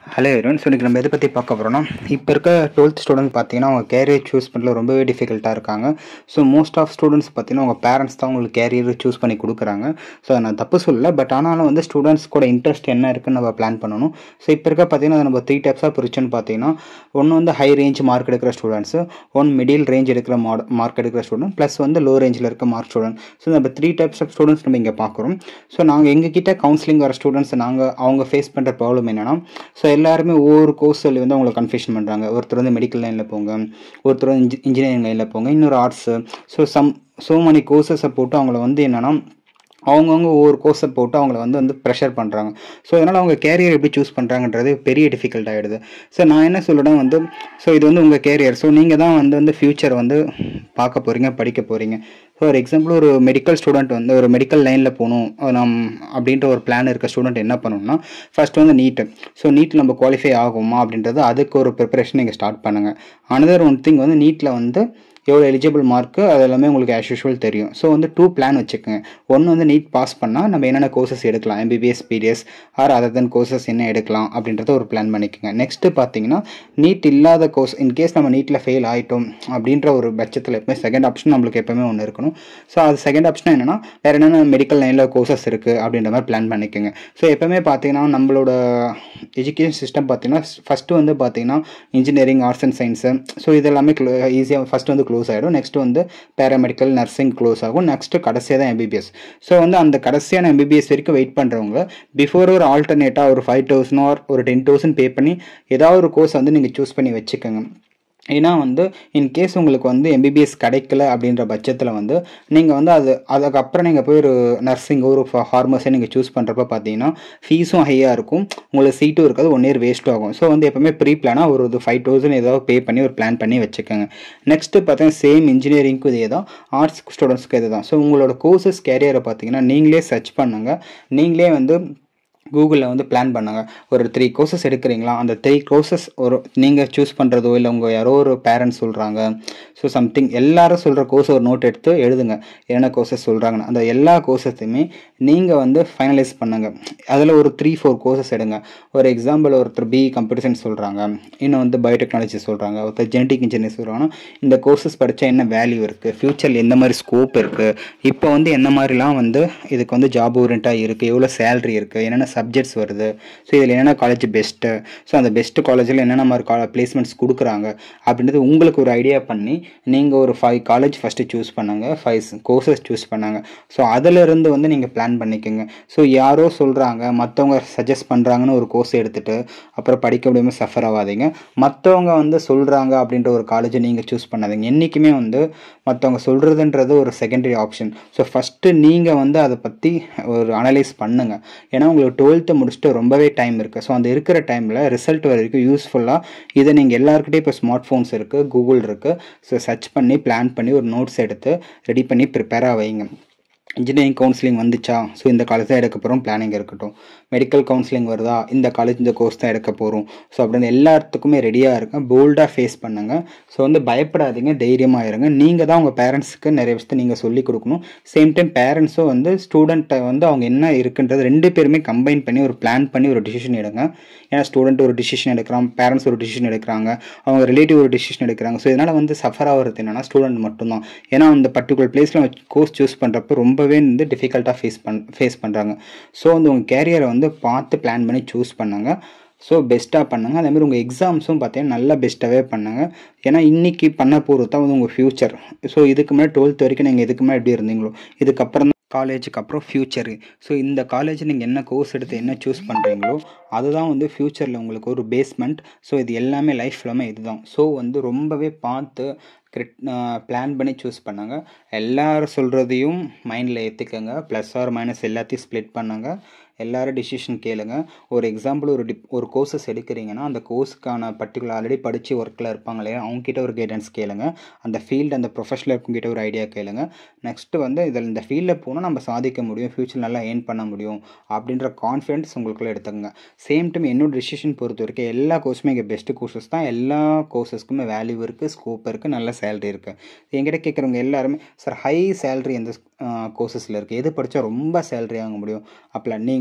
Hello எருவன் so இன்றைக்கி நம்ம எதை பற்றி பார்க்க போகிறோம்னா இப்போ இருக்க டுவெல்த் ஸ்டூடெண்ட் பார்த்தீங்கன்னா அவங்க கேரியர் சூஸ் பண்ணல ரொம்பவே டிஃபிகல்ட்டாக இருக்காங்க ஸோ மோஸ்ட் ஆஃப் ஸ்டூடெண்ட்ஸ் பார்த்தீங்கன்னா அவங்க பேரண்ட்ஸ் தான் உங்களுக்கு கேரியர் சூஸ் பண்ணி கொடுக்குறாங்க ஸோ நான் தப்பு சொல்லல பட் ஆனாலும் வந்து ஸ்டூடெண்ட்ஸ் கூட இன்ட்ரெஸ்ட் என்ன இருக்குன்னு நம்ம பிளான் பண்ணணும் ஸோ இப்போ இருக்க பார்த்தீங்கன்னா நம்ம த்ரீ டைப்ஸாக பிரிச்சுன்னு பார்த்தீங்கன்னா ஒன்று வந்து ஹை ரேஞ்ச் மார்க் எடுக்கிற ஸ்டூடெண்ட்ஸு ஒன் மிடில் ரேஞ்ச் எடுக்கிற மாட் மார்க் எடுக்கிற ஸ்டூடெண்ட் ப்ளஸ் வந்து லோ ரேஞ்சில் இருக்க மார்க் ஸ்டூடெண்ட் ஸோ நம்ம த்ரீ டைப்ஸ் ஆஃப் ஸ்டூடெண்ட்ஸ் நம்ம இங்கே பார்க்குறோம் ஸோ நாங்கள் எங்ககிட்ட கவுன்சிலிங் வர ஸ்டூடெண்ட்ஸ் நாங்கள் அவங்க ஃபேஸ் பண்ணுற ப்ராப்ளம் என்னென்னா ஸோ எல்லாருமே ஒவ்வொரு கோர்ஸ் சொல்லி வந்து அவங்களை கன்ஃபியூஷன் பண்ணுறாங்க ஒருத்தர் வந்து மெடிக்கல் லைனில் போங்க ஒருத்தர் வந்து இன்ஜி இன்ஜினியரிங் லைனில் போங்க இன்னொரு arts so some so many கோர்சஸை போட்டு அவங்கள வந்து என்னென்னா அவங்கவுங்க ஒவ்வொரு கோர்ஸை போட்டு அவங்கள வந்து வந்து ப்ரெஷர் பண்ணுறாங்க ஸோ அதனால் அவங்க கேரியர் எப்படி சூஸ் பண்ணுறாங்கன்றது பெரிய டிஃபிகல்ட் ஆகிடுது ஸோ நான் என்ன சொல்லுறேன் வந்து ஸோ இது வந்து உங்கள் கேரியர் ஸோ நீங்கள் தான் வந்து வந்து ஃப்யூச்சர் வந்து பார்க்க போகிறீங்க படிக்க போகிறீங்க ஃபார் எக்ஸாம்பிள் ஒரு மெடிக்கல் ஸ்டூடெண்ட் வந்து ஒரு மெடிக்கல் லைனில் போகணும் நம் அப்படின்ற ஒரு பிளான் இருக்க ஸ்டூடெண்ட் என்ன பண்ணணும்னா ஃபர்ஸ்ட் வந்து நீட்டு ஸோ நீட்டில் நம்ம குவாலிஃபை ஆகுமா அப்படின்றது அதுக்கு ஒரு ப்ரிப்பரேஷன் நீங்கள் ஸ்டார்ட் பண்ணுங்கள் அனதர் ஒன் திங் வந்து நீட்டில் வந்து எவ்வளோ எலிஜிபிள் மார்க்கு அது எல்லாமே உங்களுக்கு ஆஸ் யூஷுவல் தெரியும் ஸோ வந்து டூ பிளான் வச்சுக்கோங்க ஒன்று வந்து நீட் பாஸ் பண்ணால் நம்ம என்னென்ன கோர்சஸ் எடுக்கலாம் MBBS BDS or other then courses என்ன எடுக்கலாம் அப்படின்றத ஒரு பிளான் பண்ணிக்கோங்க நெக்ஸ்ட்டு பார்த்தீங்கன்னா நீட் இல்லாத கோர்ஸ் இன்கேஸ் நம்ம நீட்டில் ஃபெயில் ஆகிட்டோம் அப்படின்ற ஒரு பட்சத்தில் எப்பவுமே செகண்ட் ஆப்ஷன் நம்மளுக்கு எப்பவுமே ஒன்று இருக்கணும் ஸோ அது செகண்ட் ஆப்ஷன் என்னென்னா வேறு என்னென்ன மெடிக்கல் லைனில் கோர்சஸ் இருக்குது அப்படின்ற மாதிரி பிளான் பண்ணிக்கோங்க ஸோ எப்பவுமே பார்த்தீங்கன்னா நம்மளோட எஜுகேஷன் சிஸ்டம் பார்த்தீங்கன்னா ஃபஸ்ட்டு வந்து பார்த்தீங்கன்னா engineering arts and science so இது எல்லாமே க்ளோ ஈஸியாக ஃபஸ்ட்டு வந்து க்ளோஸ் ஆகிடும் நெக்ஸ்ட் வந்து பேராமெடிக்கல் நர்சிங் க்ளோஸ் ஆகும் நெக்ஸ்ட்டு கடைசியாக தான் எம்பிபிஎஸ் ஸோ வந்து அந்த கடைசியான எம்பிபிஎஸ் வரைக்கும் வெயிட் பண்ணுறவங்க பிஃபோர் ஒரு ஆல்டர்னேட்டாக ஒரு ஃபைவ் தௌசண்ட் ஆர் ஒரு டென் தௌசண்ட் பே பண்ணி ஏதாவது ஒரு கோர்ஸ் வந்து நீங்கள் சூஸ் பண்ணி வச்சுக்கோங்க ஏன்னா வந்து இன்கேஸ் உங்களுக்கு வந்து எம்பிபிஎஸ் கிடைக்கல அப்படின்ற பட்சத்தில் வந்து நீங்கள் வந்து அது அதுக்கப்புறம் நீங்கள் போய் ஒரு நர்சிங் ஒரு ஃபார்மஸை நீங்கள் சூஸ் பண்ணுறப்ப பார்த்தீங்கன்னா ஃபீஸும் ஹையாக இருக்கும் உங்களுக்கு சீட்டும் இருக்காது ஒன் இயர் வேஸ்ட்டும் ஆகும் ஸோ வந்து எப்பவுமே ப்ரீ பிளானாக ஒரு இது ஃபைவ் தௌசண்ட் ஏதாவது பே பண்ணி ஒரு பிளான் பண்ணி வச்சுக்கோங்க நெக்ஸ்ட்டு பார்த்தீங்கன்னா சேம் இன்ஜினியரிங்க்கும் இதே தான் ஆர்ட்ஸ் ஸ்டூடெண்ட்ஸ்க்கு இது தான் ஸோ உங்களோட கோர்சஸ் கேரியரை பார்த்தீங்கன்னா நீங்களே சர்ச் பண்ணுங்கள் நீங்களே வந்து கூகுளில் வந்து பிளான் பண்ணுங்கள் ஒரு த்ரீ கோர்சஸ் எடுக்கிறீங்களா அந்த த்ரீ கோர்சஸ் ஒரு நீங்கள் சூஸ் பண்ணுறதோ இல்லை உங்கள் யாரோ ஒரு பேரண்ட்ஸ் சொல்கிறாங்க ஸோ சம்திங் எல்லாரும் சொல்கிற கோர்ஸ் ஒரு நோட் எடுத்து எழுதுங்க என்னென்ன கோர்சஸ் சொல்கிறாங்கன்னு அந்த எல்லா கோர்சஸையுமே நீங்கள் வந்து ஃபைனலைஸ் பண்ணுங்கள் அதில் ஒரு த்ரீ ஃபோர் கோர்சஸ் எடுங்க ஒரு எக்ஸாம்பிள் ஒருத்தர் பி கம்ப்யூட்டர் சயின்ஸ் சொல்கிறாங்க இன்னும் வந்து பயோடெக்னாலஜி சொல்கிறாங்க ஒருத்தர் ஜெனட்டிக் இன்ஜினியர் சொல்கிறாங்கன்னா இந்த கோர்சஸ் படித்தா என்ன வேல்யூ இருக்குது ஃப்யூச்சரில் எந்த மாதிரி ஸ்கோப் இருக்குது இப்போ வந்து என்ன மாதிரிலாம் வந்து இதுக்கு வந்து ஜாப் ஓரியண்ட்டாக இருக்குது எவ்வளோ சேலரி இருக்குது என்னென்ன சப்ஜெக்ட்ஸ் வருது ஸோ இதில் என்னென்ன காலேஜ் பெஸ்ட்டு ஸோ அந்த பெஸ்ட்டு காலேஜில் என்னென்ன மாதிரி கா பிளேஸ்மெண்ட்ஸ் கொடுக்குறாங்க அப்படின்றது உங்களுக்கு ஒரு ஐடியா பண்ணி நீங்கள் ஒரு ஃபைவ் காலேஜ் ஃபஸ்ட்டு சூஸ் பண்ணாங்க ஃபைவ் கோர்சஸ் சூஸ் பண்ணாங்க ஸோ அதிலிருந்து வந்து நீங்கள் பிளான் பண்ணிக்கோங்க ஸோ யாரோ சொல்கிறாங்க மற்றவங்க சஜஸ்ட் பண்ணுறாங்கன்னு ஒரு கோர்ஸ் எடுத்துகிட்டு அப்புறம் படிக்க முடியாமல் சஃபர் ஆகாதீங்க மற்றவங்க வந்து சொல்கிறாங்க அப்படின்ற ஒரு காலேஜை நீங்கள் சூஸ் பண்ணாதீங்க என்றைக்குமே வந்து மற்றவங்க சொல்கிறதுன்றது ஒரு செகண்டரி ஆப்ஷன் ஸோ ஃபஸ்ட்டு நீங்கள் வந்து அதை பற்றி ஒரு அனலைஸ் பண்ணுங்கள் ஏன்னா உங்களுக்கு டுவெல்த்து முடிச்சுட்டு ரொம்பவே டைம் இருக்குது ஸோ அந்த இருக்கிற டைமில் ரிசல்ட் வரைக்கும் யூஸ்ஃபுல்லாக இதை நீங்கள் எல்லாருக்கிட்டே இப்போ ஸ்மார்ட் ஃபோன்ஸ் இருக்குது கூகுள் இருக்குது ஸோ சர்ச் பண்ணி பிளான் பண்ணி ஒரு நோட்ஸ் எடுத்து ரெடி பண்ணி ப்ரிப்பேராக வைங்க இன்ஜினியரிங் கவுன்சிலிங் வந்துச்சா ஸோ இந்த காலேஜ் தான் எடுக்க போகிறோம் பிளானிங் இருக்கட்டும் மெடிக்கல் கவுன்சிலிங் வருதா இந்த காலேஜ் இந்த கோர்ஸ் தான் எடுக்க போகிறோம் ஸோ அப்படின்னு எல்லாத்துக்குமே ரெடியாக இருங்க போல்டாக ஃபேஸ் பண்ணுங்கள் ஸோ வந்து பயப்படாதீங்க தைரியமாக இருங்க நீங்கள் தான் உங்கள் பேரண்ட்ஸுக்கு நிறைய விஷயத்தை நீங்கள் சொல்லிக் கொடுக்கணும் சேம் டைம் பேரண்ட்ஸும் வந்து ஸ்டூடெண்ட்டை வந்து அவங்க என்ன இருக்குன்றது ரெண்டு பேருமே கம்பைன் பண்ணி ஒரு பிளான் பண்ணி ஒரு டிசிஷன் எடுங்க ஏன்னா ஸ்டூடெண்ட் ஒரு டிசிஷன் எடுக்கிறான் பேரண்ட்ஸ் ஒரு டிசிஷன் எடுக்கிறாங்க அவங்க ரிலேட்டிவ் ஒரு டிசிஷன் எடுக்கிறாங்க ஸோ இதனால் வந்து சஃபர் ஆகிறது என்னென்னா ஸ்டூடெண்ட் மட்டும்தான் ஏன்னா அந்த பர்டிகுலர் பிளேஸில் கோர்ஸ் சூஸ் பண்ணுறப்ப ரொம்பவே வந்து டிஃபிகல்ட்டாக ஃபேஸ் பண் ஃபேஸ் பண்ணுறாங்க ஸோ வந்து உங்கள் கேரியரை வந்து பார்த்து பிளான் பண்ணி சூஸ் பண்ணுங்கள் ஸோ பெஸ்ட்டாக பண்ணுங்கள் அதேமாதிரி உங்கள் எக்ஸாம்ஸும் பார்த்தீங்கன்னா நல்லா பெஸ்ட்டாகவே பண்ணுங்கள் ஏன்னா இன்றைக்கி பண்ண போகிறது தான் வந்து உங்கள் ஃப்யூச்சர் ஸோ இதுக்கு முன்னாடி டுவெல்த் வரைக்கும் நீங்கள் இதுக்கு முன்னாடி எப்படி இருந்தீங்களோ இதுக்கப்புறம் காலேஜுக்கு அப்புறம் ஃப்யூச்சரு ஸோ இந்த காலேஜ் நீங்கள் என்ன கோர்ஸ் எடுத்து என்ன சூஸ் பண்ணுறீங்களோ அதுதான் வந்து ஃப்யூச்சரில் உங்களுக்கு ஒரு பேஸ்மெண்ட் ஸோ இது எல்லாமே லைஃப் எல்லாமே இதுதான் ஸோ வந்து ரொம்பவே பார்த்து கிரிட் பிளான் பண்ணி சூஸ் பண்ணாங்க எல்லோரும் சொல்கிறதையும் மைண்டில் ஏற்றுக்கங்க ப்ளஸ் ஆர் மைனஸ் எல்லாத்தையும் ஸ்ப்ளிட் பண்ணுங்க எல்லாரும் டிசிஷன் கேளுங்க ஒரு எக்ஸாம்பிள் ஒரு டிப் ஒரு கோர்சஸ் எடுக்கிறீங்கன்னா அந்த கோர்ஸுக்கான பர்டிகுலர் ஆல்ரெடி படித்து ஒர்க்கில் இருப்பாங்க இல்லையா அவங்ககிட்ட ஒரு கைடன்ஸ் கேளுங்க அந்த ஃபீல்டு அந்த ப்ரொஃபஷனல் இருக்கவங்கிட்ட ஒரு ஐடியா கேளுங்க நெக்ஸ்ட்டு வந்து இதில் இந்த ஃபீல்டில் போனால் நம்ம சாதிக்க முடியும் ஃப்யூச்சர் நல்லா ஏர்ன் பண்ண முடியும் அப்படின்ற கான்ஃபிடன்ஸ் உங்களுக்குள்ளே எடுத்துக்கங்க சேம் டைம் என்னோட டிசிஷன் பொறுத்த வரைக்கும் எல்லா கோர்ஸுமே இங்கே பெஸ்ட்டு கோர்சஸ் தான் எல்லா கோர்சஸ்க்குமே வேல்யூ இருக்குது ஸ்கோப் இருக்குது நல்ல சேலரி இருக்குது என்கிட்ட கேட்குறவங்க எல்லாருமே சார் ஹை சேலரி எந்த கோர்சஸில் இருக்குது எது படித்தா ரொம்ப சேலரி வாங்க முடியும் அப்போலாம் நீங்கள்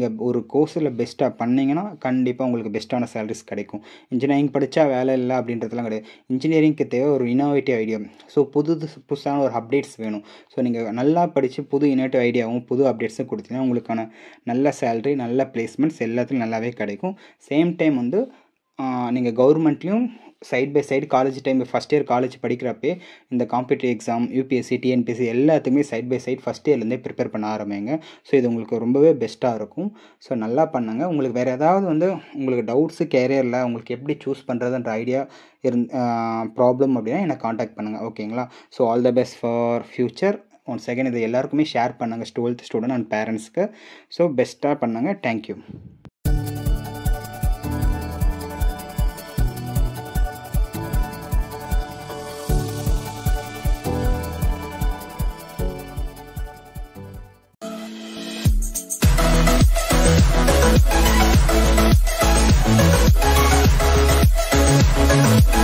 நீங்கள் ஒரு கோர்ஸில் பெஸ்ட்டாக பண்ணீங்கன்னா கண்டிப்பாக உங்களுக்கு பெஸ்ட்டான சேலரிஸ் கிடைக்கும் இன்ஜினியரிங் படித்தா வேலை இல்லை அப்படின்றதுலாம் கிடையாது இன்ஜினியரிங்க்கு தேவை ஒரு இனோவேட்டிவ் ஐடியா ஸோ புது புதுசான ஒரு அப்டேட்ஸ் வேணும் ஸோ நீங்கள் நல்லா படித்து புது இனோவேட்டிவ் ஐடியாவும் புது அப்டேட்ஸும் கொடுத்தீங்கன்னா உங்களுக்கான நல்ல சேலரி நல்ல பிளேஸ்மெண்ட்ஸ் எல்லாத்துலையும் நல்லாவே கிடைக்கும் சேம் டைம் வந்து நீங்கள் கவர்மெண்ட்லேயும் side by side college time first year college படிக்கிறப்பே இந்த காம்படிட்டிவ் எக்ஸாம் யூபிஎஸ்சி டிஎன்பிஎஸ்சி எல்லாத்துக்குமே சைட் பை சைட் ஃபஸ்ட் இயர்லேருந்தே ப்ரிப்பேர் பண்ண ஆரம்பிங்க ஸோ இது உங்களுக்கு ரொம்பவே பெஸ்ட்டாக இருக்கும் ஸோ நல்லா பண்ணுங்க உங்களுக்கு வேறு ஏதாவது வந்து உங்களுக்கு டவுட்ஸு கேரியரில் உங்களுக்கு எப்படி சூஸ் பண்ணுறதுன்ற ஐடியா இருந் ப்ராப்ளம் அப்படின்னா என்னை காண்டாக்ட் பண்ணுங்கள் ஓகேங்களா so all the best for future one second இது எல்லாருக்குமே ஷேர் பண்ணுங்கள் டுவெல்த் ஸ்டூடெண்ட் அண்ட் பேரண்ட்ஸ்க்கு ஸோ பெஸ்ட்டாக பண்ணுங்கள் தேங்க்யூ Thank you.